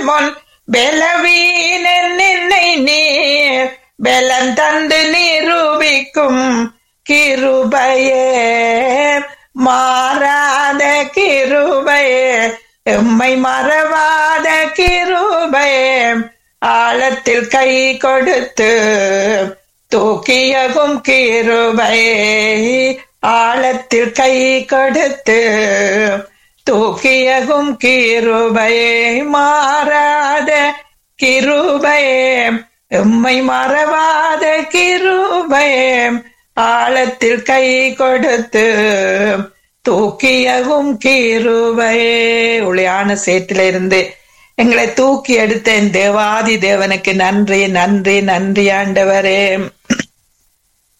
முன் பலவீன நின்னை நீர் பலம் தந்து நிரூபிக்கும் கிருபையே மாறாத கிருபையே எம்மை மறவாத கிருபையே ஆழத்தில் கை கொடுத்து தூக்கியகும் கிருபையே ஆழத்தில் கை கொடுத்து தூக்கியகும் கிருபையே மாறாத கிருபையே எம்மை மறவாத கிருபையே ஆழத்தில் கை கொடுத்து தூக்கியகும் கிருபையே ஒளியான சேற்றிலிருந்து எங்களை தூக்கி எடுத்த என் தேவாதி தேவனுக்கு நன்றி நன்றி நன்றி ஆண்டவரே